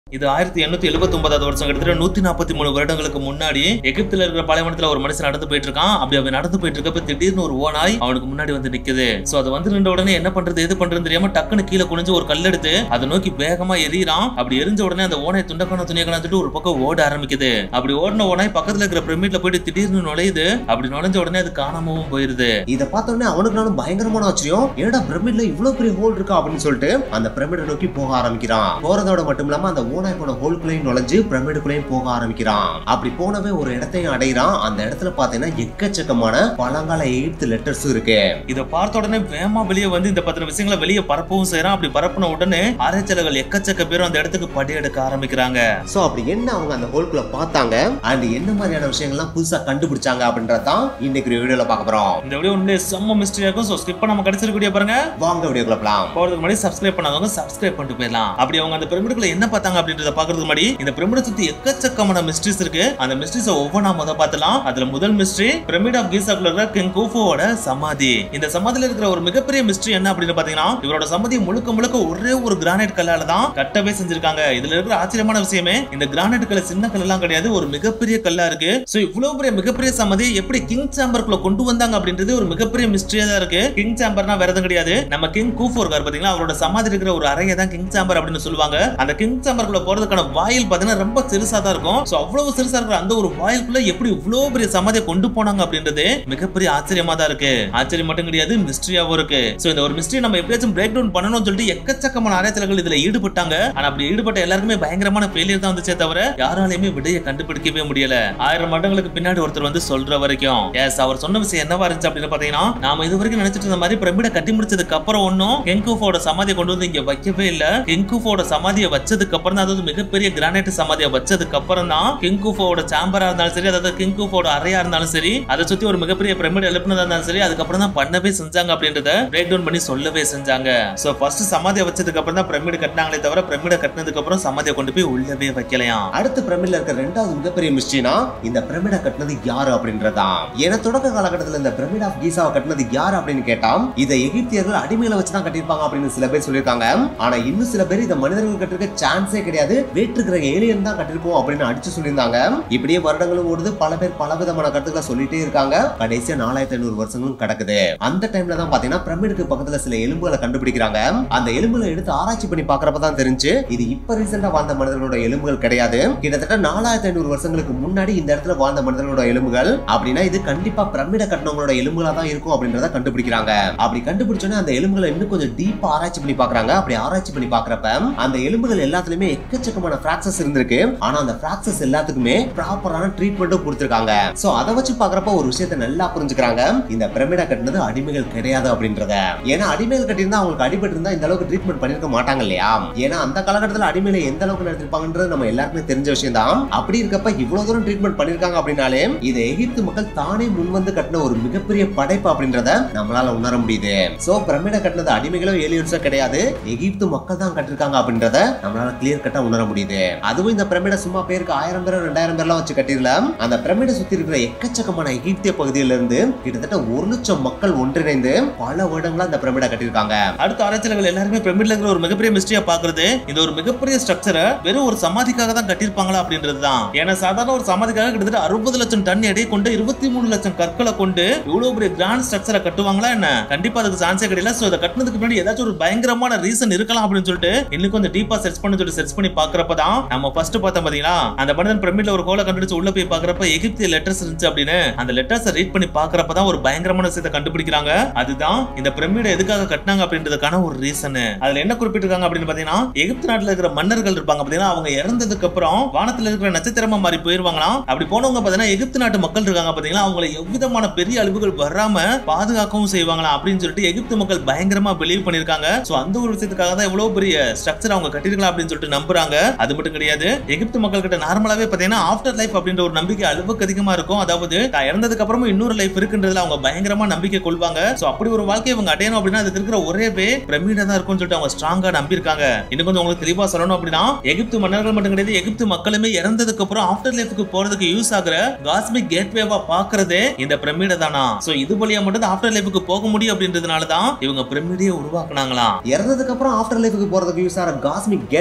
இது ஆயிரத்தி எண்ணூத்தி எழுபத்தி ஒன்பதாவது வருஷம் கிட்டத்தட்ட நூத்தி நாற்பத்தி மூணு வருடங்களுக்கு முன்னாடி எகிப்துல இருக்கிற பாலைவனத்துல ஒரு மனுஷன் நடந்து போயிட்டு இருக்கான் அப்படி அவன் நடந்து போயிட்டு இருக்கப்ப திடீர்னு ஒரு ஓனாய் அவனுக்கு முன்னாடி வந்து நிக்குது சோ அது வந்து நின்ற உடனே என்ன பண்றது எது பண்றது தெரியாம டக்குன்னு கீழே குனிஞ்சு ஒரு கல் எடுத்து அதை நோக்கி வேகமா எரியறான் அப்படி எரிஞ்ச உடனே அந்த ஓனாய் துண்டக்கான துணியக்கான ஒரு பக்கம் ஓட ஆரம்பிக்குது அப்படி ஓடின ஓனாய் பக்கத்துல இருக்கிற பிரமிட்ல போயிட்டு திடீர்னு நுழையுது அப்படி நுழைஞ்ச உடனே அது காணாமவும் போயிருது இத பார்த்த உடனே அவனுக்கு நானும் பயங்கரமான ஆச்சரியம் ஏடா பிரமிட்ல இவ்வளவு பெரிய ஹோல் இருக்கா அப்படின்னு சொல்லிட்டு அந்த பிரமிடை நோக்கி போக ஆரம்பிக்கிறான் போறதோட மட்டும் இல்லாம அந்த ஓனாய் போன ஹோல்குள்ளேயும் நுழைஞ்சு பிரமிடுக்குள்ளேயும் போக ஆரம்பிக்கிறான் அப்படி போனவே ஒரு இடத்தையும் அடையிறான் அந்த இடத்துல பாத்தீங்கன்னா எக்கச்சக்கமான பழங்கால எயித்து லெட்டர்ஸ் இருக்கு இத பார்த்த உடனே வேகமா வெளியே வந்து இந்த பத்தின விஷயங்களை வெளியே பரப்பவும் செய்யறான் அப்படி பரப்புன உடனே ஆராய்ச்சியாளர்கள் எக்கச்சக்க பேரும் அந்த இடத்துக்கு படையெடுக்க ஆரம்பிக்கிறாங்க சோ அப்படி என்ன அவங்க அந்த ஹோல்குள்ள பார்த்தாங்க அண்ட் என்ன மாதிரியான விஷயங்கள்லாம் புதுசா கண்டுபிடிச்சாங்க அப்படின்றதான் இன்னைக்கு வீடியோல பார்க்க போறோம் இந்த வீடியோ உண்மையிலே செம்ம மிஸ்டரியா இருக்கும் சோ ஸ்கிப் பண்ணாம கடைசி வீடியோ பாருங்க வாங்க வீடியோக்குள்ள போலாம் போறதுக்கு முன்னாடி சப்ஸ்கிரைப் பண்ணாதவங்க சப்ஸ்கிரைப் பண்ணிட்டு போயிடலாம் அப்படி அவங்க அந்த பிரமிடுக்குள்ள என்ன பார்த்தாங்க அப்படின்றத பாக்குறதுக்கு முன்னாடி இந்த பிரமிடை சுத்தி எக்கச்சக்கமான மிஸ்ட்ரிஸ் இருக்கு அந்த மிஸ்ட்ரிஸ் ஒவ்வொன்றா முத பார்த்தலாம் அதுல முதல் மிஸ்ட்ரி பிரமிட் ஆஃப் கீசாக்குள்ள இருக்கிற கிங் கூஃபோட சமாதி இந்த சமாதியில இருக்கிற ஒரு மிகப்பெரிய மிஸ்ட்ரி என்ன அப்படின்னு பாத்தீங்கன்னா இவரோட சமாதி முழுக்க முழுக்க ஒரே ஒரு கிரானைட் கல்லால தான் கட்டவே செஞ்சிருக்காங்க இதுல இருக்கிற ஆச்சரியமான விஷயமே இந்த கிரானைட் கல்ல சின்ன கல்லாம் கிடையாது ஒரு மிகப்பெரிய கல்லா இருக்கு சோ இவ்வளவு பெரிய மிகப்பெரிய சமாதி எப்படி கிங் சாம்பருக்குள்ள கொண்டு வந்தாங்க அப்படின்றது ஒரு மிகப்பெரிய மிஸ்ட்ரியா தான் இருக்கு கிங் சாம்பர்னா வேற எதுவும் கிடையாது நம்ம கிங் கூஃபோ இருக்காரு பாத்தீங்களா அவரோட சமாதி இருக்கிற ஒரு அறையை தான் கிங் சாம்பர் அப்படின்னு சொல்லுவாங்க அந்த கிங் சாம்பருக்குள்ள போறதுக்கான வாயில் பாத்தீங்கன்னா ரொம்ப சிறுசா தான் இருக்கும் சோ அவ்வளவு சிறுசா இருக்கிற அந்த ஒரு வாயிலுக்குள்ள எப்படி இவ்வளவு பெரிய சமாதியை கொண்டு போனாங்க அப்படின்றது மிகப்பெரிய ஆச்சரியமா தான் இருக்கு ஆச்சரியம் மட்டும் கிடையாது மிஸ்ட்ரியாவும் இருக்கு சோ இந்த ஒரு மிஸ்ட்ரி நம்ம எப்படியாச்சும் பிரேக் டவுன் பண்ணணும்னு சொல்லிட்டு எக்கச்சக்கமான ஆராய்ச்சியாளர்கள் இதுல ஈடுபட்டாங்க ஆனா அப்படி ஈடுபட்ட எல்லாருக்குமே பயங்கரமான ஃபெயிலியர் தான் வந்துச்சே தவிர யாராலையுமே விடையை கண்டுபிடிக்கவே முடியல ஆயிரம் வருடங்களுக்கு பின்னாடி ஒருத்தர் வந்து சொல்ற வரைக்கும் எஸ் அவர் சொன்ன விஷயம் என்னவா இருந்துச்சு அப்படின்னு பாத்தீங்கன்னா நாம இது வரைக்கும் நினைச்சிட்டு இருந்த மாதிரி பிரமிட கட்டி முடிச்சதுக்கு அப்புறம் ஒன்னும் கெங்கூஃபோட சமாதியை கொண்டு வந்து இங்க வைக்கவே இல்ல கெங்கூஃபோட சமாதியை வச்சதுக்கு அப்புறம் தான் அதாவது மிகப்பெரிய கிரானைட் சமாதியை வச்சதுக்கு அப்புறம் தான் கிங்கூஃபோட சாம்பரா இருந்தாலும் சரி அதாவது கிங்கூஃபோட அறையா இருந்தாலும் சரி அதை சுத்தி ஒரு மிகப்பெரிய பிரமிட் எழுப்பினதா இருந்தாலும் சரி அதுக்கப்புறம் தான் பண்ணவே செஞ்சாங்க அப்படின்றத பிரேக் டவுன் பண்ணி சொல்லவே செஞ்சாங்க சோ ஃபர்ஸ்ட் சமாதியை வச்சதுக்கு அப்புறம் தான் பிரமிடு கட்டினாங்களே தவிர பிரமிட கட்டினதுக்கு அப்புறம் சமாதியை கொண்டு போய் உள்ளவே வைக்கலையாம் அடுத்த பிரமிட்ல இருக்க ரெண்டாவது மிகப்பெரிய மிஸ்ட்ரினா இந்த பிரமிட கட்டினது யாரு அப்படின்றதான் ஏன்னா தொடக்க காலகட்டத்துல இந்த பிரமிட் ஆஃப் கீசாவை கட்டினது யாரு அப்படின்னு கேட்டா இதை எகிப்தியர்கள் அடிமையில வச்சுதான் கட்டியிருப்பாங்க அப்படின்னு சில பேர் சொல்லியிருக்காங்க ஆனா இன்னும் சில பேர் இதை மனிதர்கள் கட்டிருக்க சான்ஸே கிடையாது வேற்றுக்கிற ஏலியன் தான் கட்டிருக்கோம் அப்படின்னு அடிச்சு சொல்லியிருந்தாங்க இப்படியே வருடங்களும் ஓடுது பல பேர் பல விதமான கருத்துக்களை சொல்லிட்டே இருக்காங்க கடைசியா நாலாயிரத்தி ஐநூறு வருஷங்களும் கிடக்குது அந்த டைம்ல தான் பாத்தீங்கன்னா பிரமிடுக்கு பக்கத்துல சில எலும்புகளை கண்டுபிடிக்கிறாங்க அந்த எலும்புகளை எடுத்து ஆராய்ச்சி பண்ணி பாக்குறப்ப தான் தெரிஞ்சு இது இப்ப ரீசெண்டா வாழ்ந்த மனிதர்களோட எலும்புகள் கிடையாது கிட்டத்தட்ட நாலாயிரத்தி ஐநூறு வருஷங்களுக்கு முன்னாடி இந்த இடத்துல வாழ்ந்த மனிதர்களோட எலும்புகள் அப்படின்னா இது கண்டிப்பா பிரமிட கட்டினவங்களோட எலும்புகளா தான் இருக்கும் அப்படின்றத கண்டுபிடிக்கிறாங்க அப்படி கண்டுபிடிச்சோன்னே அந்த எலும்புகளை இன்னும் கொஞ்சம் டீப்பா ஆராய்ச்சி பண்ணி பாக்குறாங்க அப்படி ஆராய்ச்சி பண்ணி பாக்குறப்ப அந்த எலும்புகள் எல்லாத்துலயுமே எக்கச்சக்கமான பிராக்சஸ் இருந்திருக்கு ஆனா அந்த பிராக்சஸ் எல்லாத்துக்குமே ப்ராப்பரான ட்ரீட்மெண்ட்டும் கொடுத்திருக்காங்க சோ அதை வச்சு பாக்குறப்ப ஒரு விஷயத்தை நல்லா புரிஞ்சுக்கிறாங்க இந்த பிரமிடா கட்டினது அடிமைகள் கிடையாது அப்படின்றத ஏன்னா அடிமைகள் கட்டியிருந்தா அவங்களுக்கு அடிபட்டு இருந்தா இந்த அளவுக்கு ட்ரீட்மெண்ட் பண்ணிருக்க மாட்டாங்க இல்லையா ஏன்னா அந்த காலகட்டத்துல அடிமையில எந்த அளவுக்கு நடத்திருப்பாங்கன்றது நம்ம எல்லாருக்குமே தெரிஞ்ச விஷயம் தான் அப்படி இருக்கப்ப இவ்வளவு தூரம் ட்ரீட்மெண்ட் பண்ணிருக்காங்க அப்படின்னாலே இதை எகிப்து மக்கள் தானே முன் வந்து கட்டின ஒரு மிகப்பெரிய படைப்பு அப்படின்றத நம்மளால உணர முடியுது சோ பிரமிட கட்டினது அடிமைகளோ ஏலியன்ஸோ கிடையாது எகிப்து மக்கள் தான் கட்டிருக்காங்க அப்படின்றத நம்மளால கிளியர் கட்டா உணர முடியுது அதுவும் இந்த பிரமிட சும்மா பேருக்கு ஆயிரம் பேர் ரெண்டாயிரம் பேர்லாம் வச்சு கட்டிடல அந்த பிரமிட சுத்தி இருக்கிற எக்கச்சக்கமான எகிப்திய பகுதியில இருந்து கிட்டத்தட்ட ஒரு லட்சம் மக்கள் ஒன்றிணைந்து பல வருடங்களா இந்த பிரமிட கட்டியிருக்காங்க அடுத்த ஆராய்ச்சியாளர்கள் எல்லாருமே பிரமிட்ல இருக்கிற ஒரு மிகப்பெரிய மிஸ்ட்ரியா பாக்குறது இந்த ஒரு மிகப்பெரிய ஸ்ட்ரக்சரை வெறும் ஒரு சமாதிக்காக தான் கட்டியிருப்பாங்களா அப்படின்றது தான் ஏன்னா சாதாரண ஒரு சமாதிக்காக கிட்டத்தட்ட அறுபது லட்சம் டன் எடை கொண்டு இருபத்தி மூணு லட்சம் கற்களை கொண்டு இவ்வளவு பெரிய கிராண்ட் ஸ்ட்ரக்சரை கட்டுவாங்களா என்ன கண்டிப்பா அதுக்கு சான்ஸே கிடையாது சோ இதை கட்டினதுக்கு முன்னாடி ஏதாச்சும் ஒரு பயங்கரமான ரீசன் இருக்கலாம் அப்படின்னு சொல்லிட்டு இன்னும் கொஞ்சம் டீப்பா சர்ச் பண்ணி சொல்லிட்டு சர்ச் பண்ணி பாக்குறப்ப தான் நம்ம ஃபர்ஸ்ட் பார்த்தோம் பாத்தீங்களா அந்த மனிதன் பிரமிட்ல ஒரு கோலை கண்டுபிடிச்சு உள்ள போய் பாக்குறப்ப எகிப்திய லெட்டர்ஸ் இருந்துச்சு அப்படின்னு அந்த லெட்டர்ஸ் ரீட் பண்ணி பாக்குறப்ப தான் ஒரு பயங்கரமான விஷயத்தை கண்டுபிடிக்கிறாங்க அதுதான் இந்த பிரமிடை எதுக்காக கட்டினாங்க அப்படின்றதுக்கான ஒரு ரீசன் அதுல என்ன குறிப்பிட்டிருக்காங்க அப்படின்னு பாத்தீங்கன்னா எகிப்து நாட்டுல இருக்கிற மன்னர்கள் இருப்பாங்க பாத்தீங்கன்னா அவங்க இறந்ததுக்கு அப்புறம் வானத்துல இருக்கிற நட்சத்திரமா மாறி போயிருவாங்களாம் அப்படி போனவங்க பாத்தீங்கன்னா எகிப்து நாட்டு மக்கள் இருக்காங்க பாத்தீங்களா அவங்களை எவ்விதமான பெரிய அழிவுகள் வராம பாதுகாக்கவும் செய்வாங்களாம் அப்படின்னு சொல்லிட்டு எகிப்து மக்கள் பயங்கரமா பிலீவ் பண்ணிருக்காங்க சோ அந்த ஒரு விஷயத்துக்காக தான் இவ்வளவு பெரிய ஸ்ட்ரக்சர் அவங்க கட்டிருக்கலாம் அப்படின்னு சொல்லிட்டு நம்புறாங்க அது மட்டும் கிடையாது எகிப்து மக்கள் கிட்ட நார்மலாவே பாத்தீங்கன்னா ஆஃப்டர் லைஃப் அப்படின்ற ஒரு நம்பிக்கை அளவுக்கு அதிகமா இருக்கும் அதாவது தான் இறந்ததுக்கு அப்புறமும் இன்னொரு லைஃப் இருக்குன்றதுல அவங்க பயங்கரமா நம்பிக்கை கொள்வாங்க சோ அப்படி ஒரு வாழ்க்கையை இவங்க அடையணும் அப்படின்னா அதுக்கு இருக்கிற ஒரே வே பிரமிடா தான் இருக்கும்னு சொல்லிட்டு அவங்க ஸ்ட்ராங்கா நம்பியிருக்காங்க இன்னும் கொஞ்சம் உங்களுக்கு தெளிவா சொல்லணும் அப்படின்னா எகிப்து மன்னர்கள் மட்டும் கிடையாது எகிப்து மக்களுமே இறந்ததுக்கு அப்புறம் ஆஃப்டர் லைஃப்க்கு போறதுக்கு யூஸ் ஆகுற காஸ்மிக் கேட்வேவா பாக்குறதே இந்த பிரமிட தானா சோ இது வழியா மட்டும் ஆஃப்டர் லைஃப்க்கு போக முடியும் அப்படின்றதுனால தான் இவங்க பிரமிடியை உருவாக்குனாங்களாம் இறந்ததுக்கு அப்புறம் ஆஃப்டர் லைஃபுக்கு போறதுக்கு யூஸ் ஆகிற காஸ்மிக் கேட்வேனா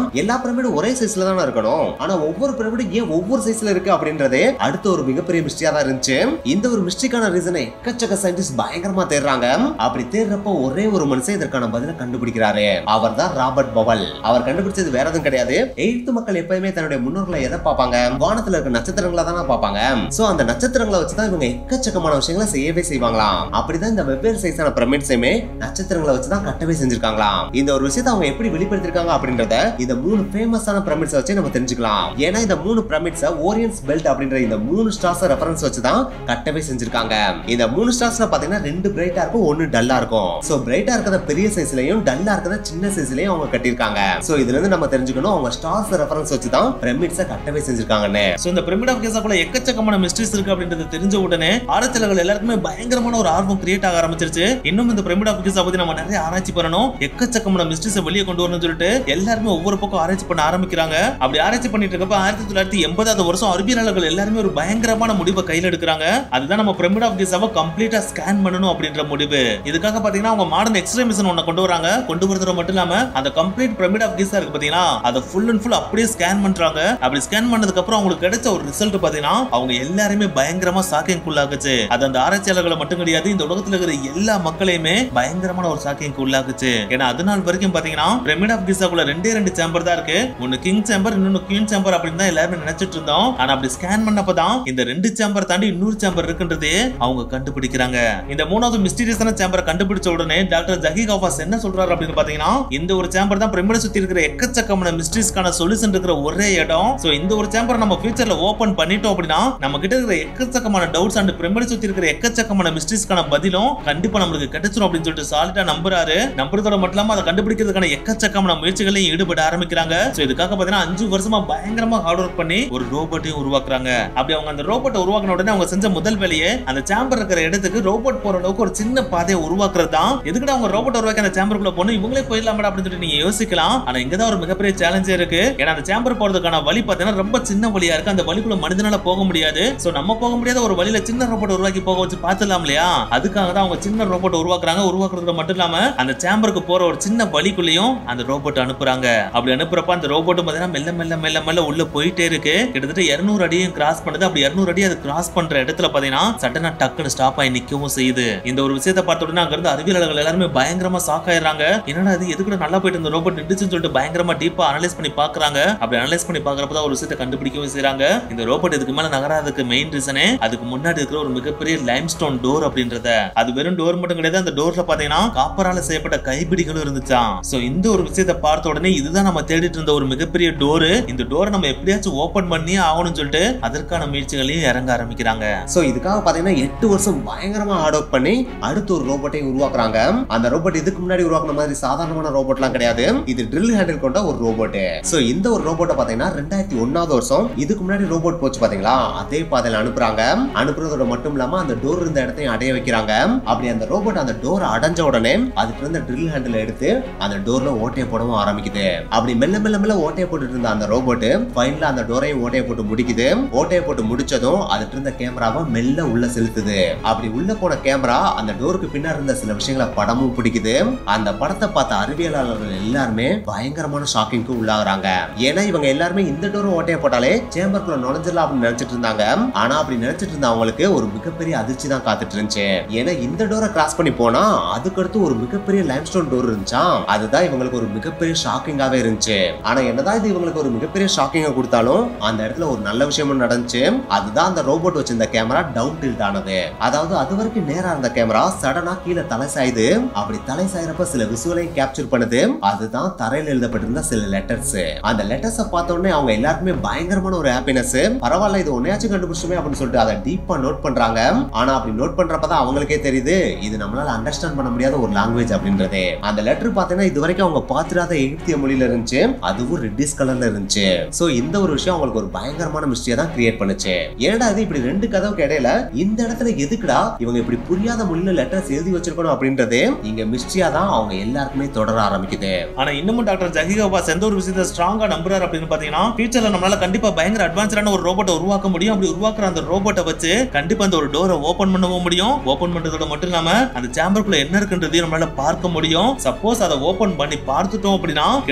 எல்லா பிரமிடும் ஒரே சைஸ்ல தானே இருக்கணும் ஆனா ஒவ்வொரு பிரமிடும் ஏன் ஒவ்வொரு சைஸ்ல இருக்கு அப்படின்றதே அடுத்த ஒரு மிகப்பெரிய மிஸ்டியா தான் இருந்துச்சு இந்த ஒரு மிஸ்டிக்கான ரீசனை எக்கச்சக்க சயின்டிஸ்ட் பயங்கரமா தேடுறாங்க அப்படி தேடுறப்போ ஒரே ஒரு மனுஷன் இதற்கான பதில கண்டுபிடிக்கிறாரு அவர் தான் ராபர்ட் பவல் அவர் கண்டுபிடிச்சது வேற எதுவும் கிடையாது எய்த்து மக்கள் எப்பயுமே தன்னுடைய முன்னோர்களை எதை பார்ப்பாங்க வானத்துல இருக்க நட்சத்திரங்களை தானே பார்ப்பாங்க சோ அந்த நட்சத்திரங்களை வச்சுதான் இவங்க எக்கச்சக்கமான விஷயங்களை செய்யவே செய்வாங்களாம் அப்படிதான் இந்த வெவ்வேறு சைஸான பிரமிட்ஸையுமே நட்சத்திரங்களை வச்சுதான் கட்டவே செஞ்சிருக்காங்களாம் இந்த ஒரு விஷயத்தை அவங்க எப்படி வெளிப்படுத்திருக்காங்க அப்படின்றத இந்த மூணு ஃபேமஸான பிரமிட்ஸ் வச்சு நம்ம தெரிஞ்சுக்கலாம் ஏன்னா இந்த மூணு பிரமிட்ஸ ஓரியன்ஸ் பெல்ட் அப்படின்ற இந்த மூணு ஸ்டார்ஸ் ரெஃபரன்ஸ் வச்சு தான் கட்டவே செஞ்சிருக்காங்க இந்த மூணு ஸ்டார்ஸ்ல பாத்தீங்கன்னா ரெண்டு பிரைட்டா இருக்கும் ஒன்னு டல்லா இருக்கும் சோ பிரைட்டா இருக்கிறத பெரிய சைஸ்லயும் டல்லா இருக்கிறத சின்ன சைஸ்லயும் அவங்க கட்டியிருக்காங்க சோ இதுல இருந்து நம்ம தெரிஞ்சுக்கணும் அவங்க ஸ்டார்ஸ் ரெஃபரன்ஸ் வச்சு தான் பிரமிட்ஸ கட்டவே செஞ்சிருக்காங்கன்னு சோ இந்த பிரமிட் ஆஃப் கேசாக்குள்ள எக்கச்சக்கமான மிஸ்ட்ரிஸ் இருக்கு அப்படின்றது தெரிஞ்ச உடனே ஆராய்ச்சியாளர்கள் எல்லாருக்குமே பயங்கரமான ஒரு ஆர்வம் கிரியேட் ஆக ஆரம்பிச்சிருச்சு இன்னும் இந்த பிரமிட் ஆஃப் கேசா பத்தி நம்ம நிறைய ஆராய்ச்சி பண்ணணும் எக்கச்சக்கமான மிஸ்ட்ரிஸை வெளியே கொண்டு வரணும்னு சொல்லிட்டு எல்லாருமே ஒவ்வொரு பக்கம் ஆராய்ச்சி பண்ண ஆரம்பிக்கிறாங்க அப்படி ஆராய்ச்சி பண்ணிட்டு இருக்கப்ப ஆயிரத்தி தொள்ளாயிரத்தி எண்பதாவது வருஷம் அறிவியலாளர்கள் எல்லாருமே ஒரு பயங்கரமான முடிவை கையில எடுக்கிறாங்க அதுதான் நம்ம பிரமிட் ஆஃப் கேசாவை கம்ப்ளீட்டா ஸ்கேன் பண்ணணும் அப்படின்ற முடிவு இதுக்காக பாத்தீங்கன்னா அவங்க மாடர்ன் எக்ஸ்ரேமிஷன் ஒண்ணு கொண்டு வராங்க கொண்டு வரது மட்டும் இல்லாம அந்த கம்ப்ளீட் பிரமிட் ஆஃப் கீஸா இருக்கு பாத்தீங்கன்னா அதை ஃபுல் அண்ட் ஃபுல் அப்படியே ஸ்கேன் பண்றாங்க அப்படி ஸ்கேன் பண்ணதுக்கு அப்புறம் அவங்களுக்கு கிடைச்ச ஒரு ரிசல்ட் பாத்தீங்கன்னா அவங்க எல்லாருமே பயங்கரமா சாக்கியங்குள்ளாக்குச்சு அது அந்த ஆராய்ச்சியாளர்களை மட்டும் கிடையாது இந்த உலகத்துல இருக்கிற எல்லா மக்களையுமே பயங்கரமான ஒரு சாக்கியங்க உள்ளாக்குச்சு ஏன்னா அது நாள் வரைக்கும் பாத்தீங்கன்னா பிரமிட் ஆஃப் கீஸாக்குள்ள ரெண்டே ரெண்டு சேம்பர் தான் இருக்கு ஒன்னு கிங் சேம்பர் இன்னொன்னு குயின் சேம்பர் அப்படின்னு தான் எல்லாருமே நினைச்சிட்டு இருந்தோம் ஆனா அப்படி ஸ்கேன் பண்ணப்பதான் இந்த ரெண்டு சேம்பர் தாண்டி இன்னொரு சேம்பர் இருக்குன்றதே அவங்க கண்டுபிடிக்கிறாங்க இந்த மூணாவது மிஸ்டீரியஸான சேம்பரை கண்டுபிடிச்ச உடனே டாக்டர் ஜஹி கவாஸ் என்ன சொல்றாரு அப்படின்னு பாத்தீங்கன்னா இந்த ஒரு சேம்பர் தான் பிரமிட சுத்தி இருக்கிற எக்கச்சக்கமான மிஸ்ட்ரிஸ்க்கான சொல்யூஷன் இருக்கிற ஒரே இடம் சோ இந்த ஒரு சேம்பர் நம்ம ஃபியூச்சர்ல ஓபன் பண்ணிட்டோம் அப்படின்னா நம்ம கிட்ட இருக்கிற எக்கச்சக்கமான டவுட்ஸ் அண்ட் பிரமிட சுத்தி இருக்கிற எக்கச்சக்கமான மிஸ்ட்ரிஸ்க்கான பதிலும் கண்டிப்பா நம்மளுக்கு கிடைச்சிரும் அப்படின்னு சொல்லிட்டு சாலிட்டா நம்புறாரு நம்புறதோட மட்டும் இல்லாம அதை கண்டுபிடிக்கிறதுக்கான எக்கச்சக்கமான முயற்சிகளையும் ஈடுபட ஆரம்பிக்கிறாங்க சோ இதுக்காக பாத்தீங்கன்னா அஞ்சு வருஷமா பயங்கரமா ஹார்ட் ஒர்க் பண்ணி ஒரு ரோபோட்டையும் உருவாக்குறாங்க அப்படி அவங்க அந்த ரோபோட்டை உருவாக்கின உடனே அவங்க செஞ்ச முதல் வேலையே அந்த சேம்பர் இருக்கிற இடத்துக்கு ரோபோட் போற அளவுக்கு ஒரு சின்ன பாதையை உருவாக்குறது தான் எதுக்குடா அவங்க ரோபோட் உருவாக்கி அந்த சேம்பருக்குள்ள போகணும் இவங்களே போயிடலாமடா அப்படின்னு சொல்லிட்டு நீங்க யோசிக்கலாம் ஆனா இங்கதான் ஒரு மிகப்பெரிய சேலஞ்சே இருக்கு ஏன்னா அந்த சேம்பர் போறதுக்கான வழி பாத்தீங்கன்னா ரொம்ப சின்ன வழியா இருக்கு அந்த வழிக்குள்ள மனிதனால போக முடியாது சோ நம்ம போக முடியாத ஒரு வழியில சின்ன ரோபோட் உருவாக்கி போக வச்சு பாத்துலாம் இல்லையா அதுக்காக தான் அவங்க சின்ன ரோபோட் உருவாக்குறாங்க உருவாக்குறது மட்டும் இல்லாம அந்த சேம்பருக்கு போற ஒரு சின்ன வழிக்குள்ளேயும் அந்த ரோபோட் அனுப்புறாங்க அப்படி அனுப்புறப்ப அந்த ரோபோட்டும் பாத்தீங்கன்னா மெல்ல மெல்ல மெல்ல மெல்ல உள்ள போயிட்டே இருக்கு கிட்டத்தட்ட 200 அடியும் கிராஸ் பண்ணுது அப்படி 200 அடி அது கிராஸ் பண்ற இடத்துல பாத்தீங்கன்னா சட்டனா டக்குன்னு ஸ்டாப் ஆகி நிக்கவும் செய்யுது இந்த ஒரு விஷயத்தை பார்த்த உடனே அங்க இருந்து அறிவியலாளர்கள் எல்லாருமே பயங்கரமா ஷாக் ஆயிடுறாங்க என்னடா இது எதுக்கு நல்லா போயிட்டு இந்த ரோபோட் நின்றுச்சுன்னு சொல்லிட்டு பயங்கரமா டீப்பா அனலைஸ் பண்ணி பாக்குறாங்க அப்படி அனலைஸ் பண்ணி பாக்குறப்ப தான் ஒரு விஷயத்தை கண்டுபிடிக்கவும் செய்றாங்க இந்த ரோபோட் இதுக்கு மேல நகராததுக்கு மெயின் ரீசனே அதுக்கு முன்னாடி இருக்கிற ஒரு மிகப்பெரிய லைம்ஸ்டோன் டோர் அப்படின்றத அது வெறும் டோர் மட்டும் கிடையாது அந்த டோர்ல பாத்தீங்கன்னா காப்பரால செய்யப்பட்ட கைப்பிடிகளும் இருந்துச்சாம் சோ இந்த ஒரு விஷயத்தை பார்த்த உடனே இதுதான் நம்ம தேடிட்டு இருந்த ஒரு மிகப்பெரிய டோரு இந்த டோரை நம்ம எப்படியாச்சும் ஓபன் பண்ணியே ஆகணும்னு சொல்லிட்டு அதற்கான முயற்சிகளையும் இறங்க ஆரம்பிக்கிறாங்க சோ இதுக்காக பாத்தீங்கன்னா எட்டு வருஷம் பயங்கரமா ஹார்ட் ஒர்க் பண்ணி அடுத்து ஒரு ரோபோட்டை உருவாக்குறாங்க அந்த ரோபோட் இதுக்கு முன்னாடி உருவாக்குன மாதிரி சாதாரணமான ரோபோட்லாம் கிடையாது இது ட்ரில் ஹேண்டில் கொண்ட ஒரு ரோபோட் சோ இந்த ஒரு ரோபோட்டை பாத்தீங்கன்னா ரெண்டாயிரத்தி ஒன்னாவது வருஷம் இதுக்கு முன்னாடி ரோபோட் போச்சு பாத்தீங்களா அதே பாதையில அனுப்புறாங்க அனுப்புறதோட மட்டும் இல்லாம அந்த டோர் இருந்த இடத்தையும் அடைய வைக்கிறாங்க அப்படி அந்த ரோபோட் அந்த டோர் அடைஞ்ச உடனே அதுக்கு இருந்த ட்ரில் ஹேண்டில் எடுத்து அந்த டோர்ல ஓட்டையை போடவும் ஆரம்பிக்குது அப்படி மெல்ல மெல்ல மெல்ல ஓட்டையை போட்டுட்டு இருந்த அந்த ரோபோட் ஃபைனலா அந்த டோரையும் ஓட்டையை போட்டு முடிக்குது ஓட்டையை போட்டு முடிச்சதும் அதுல இருந்த கேமராவை மெல்ல உள்ள செலுத்துது அப்படி உள்ள போன கேமரா அந்த டோருக்கு பின்னாடி இருந்த சில விஷயங்களை படமும் பிடிக்குது அந்த படத்தை பார்த்த அறிவியலாளர்கள் எல்லாருமே பயங்கரமான ஷாக்கிங்க்கு உள்ளாகுறாங்க ஏன்னா இவங்க எல்லாருமே இந்த டோரும் ஓட்டையை போட்டாலே சேம்பருக்குள்ள நுழைஞ்சிடலாம் அப்படின்னு நினைச்சிட்டு இருந்தாங்க ஆனா அப்படி நினைச்சிட்டு இருந்த அவங்களுக்கு ஒரு மிகப்பெரிய அதிர்ச்சி தான் காத்துட்டு இருந்துச்சு ஏன்னா இந்த டோரை கிராஸ் பண்ணி போனா அதுக்கடுத்து ஒரு மிகப்பெரிய லைம்ஸ்டோன் டோர் இருந்துச்சா அதுதான் இவங்களுக்கு ஒரு மிகப்பெரிய ஷாக்கிங்காவே இருந்துச்சு ஆனா என்னதான் இது இவங்களுக்கு ஒரு மிகப்பெரிய ஷாக்கிங்கை கொடுத்தாலும் அந்த இடத்துல ஒரு நல்ல விஷயமும் நடந்துச்சு அதுதான் அந்த ரோபோட் வச்சிருந்த கேமரா டவுன் டில்ட் ஆனது அதாவது அது வரைக்கும் நேரா இருந்த கேமரா சடனா கீழே தலை சாயுது அப்படி தலை சாயறப்ப சில விசுவலையும் கேப்சர் பண்ணுது அதுதான் தரையில எழுதப்பட்டிருந்த சில லெட்டர்ஸ் அந்த லெட்டர்ஸை பார்த்த உடனே அவங்க எல்லாருக்குமே பயங்கரமான ஒரு ஹாப்பினஸ் பரவாயில்ல இது ஒன்னையாச்சும் கண்டுபிடிச்சுமே அப்படின்னு சொல்லிட்டு அதை டீப்பா நோட் பண்றாங்க ஆனா அப்படி நோட் பண்றப்பதான் அவங்களுக்கே தெரியுது இது நம்மளால அண்டர்ஸ்டாண்ட் பண்ண முடியாத ஒரு லாங்குவேஜ் அப்படின்றது அந்த லெட்டர் பார்த்தீங்கன்னா இது வரைக்கும் அவங்க பார்த்துடாத எகிப்திய மொழியில இருந்துச்சு அதுவும் ரெட்டிஸ் கலர்ல இருந்துச்சு சோ இந்த ஒரு விஷயம் அவங்களுக்கு ஒரு பயங்கரமான மிஸ்டியா தான் கிரியேட் பண்ணுச்சு ஏன்டா இது இப்படி ரெண்டு கதவுக்கு இடையில இந்த இடத்துல எதுக்குடா இவங்க இப்படி புரியாத மொழியில லெட்டர்ஸ் எழுதி வச்சிருக்கணும் அப்படின்றது இங்க மிஸ்டியா தான் அவங்க எல்லாருக்குமே தொடர ஆரம்பிக்குது ஆனா இன்னமும் டாக்டர் ஜஹிகாபாஸ் எந்த ஒரு விஷயத்தை ஸ்ட்ராங்கா நம்புறாரு அப்படின்னு பாத்தீங்கன்னா ஃபியூச்சர்ல நம்மளால கண்டிப்பா பயங்கர அட்வான்ஸ்டான ஒரு ரோபோட்டை உருவாக்க முடியும் அப்படி உருவாக்குற அந்த ரோபோட்டை வச்சு கண்டிப்பா அந்த ஒரு டோரை ஓபன் பண்ணவும் முடியும் ஓபன் பண்றதோட மட்டும் இல்லாம அந்த சேம்பருக்குள்ள என்ன இருக்குன்றதையும் நம்மளால பார்க்க முடியும் சப்போஸ் அதை ஓபன் பண்ணி பார்த்துட்டோம் அப்படின்னா கிட்டத்தட்ட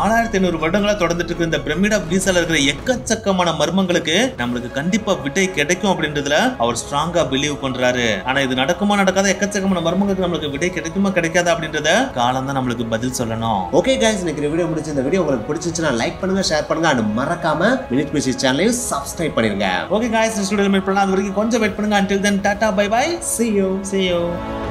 நாலாயிரத்தி ஐநூறு வருடங்களா தொடர்ந்துட்டு இருக்கிற இந்த பிரமிட் ஆஃப் கீசால இருக்கிற எக்கச்சக்கமான மர்மங்களுக்கு நம்மளுக்கு கண்டிப்பா விடை கிடைக்கும் அப்படின்றதுல அவர் ஸ்ட்ராங்கா பிலீவ் பண்றாரு ஆனா இது நடக்குமா நடக்காத எக்கச்சக்கமான மர்மங்களுக்கு நம்மளுக்கு விடை கிடைக்குமா கிடைக்காதா அப்படின்றத காலம் தான் நம்மளுக்கு பதில் சொல்லணும் ஓகே கைஸ் இன்னைக்கு இந்த வீடியோ முடிச்சு இந்த வீடியோ உங்களுக்கு பிடிச்சிச்சுன்னா லைக் பண்ணுங்க ஷேர் பண்ணுங்க அண்ட் மறக்காம மினிட் மியூசிக் சேனலையும் சப்ஸ்கிரைப் பண்ணிருங்க ஓகே காய்ஸ் ஸ்டுடியோ மீட் பண்ணலாம் அது வரைக்கும் கொஞ்சம் வெயிட் பண்ணுங்க until then tata bye bye see you see you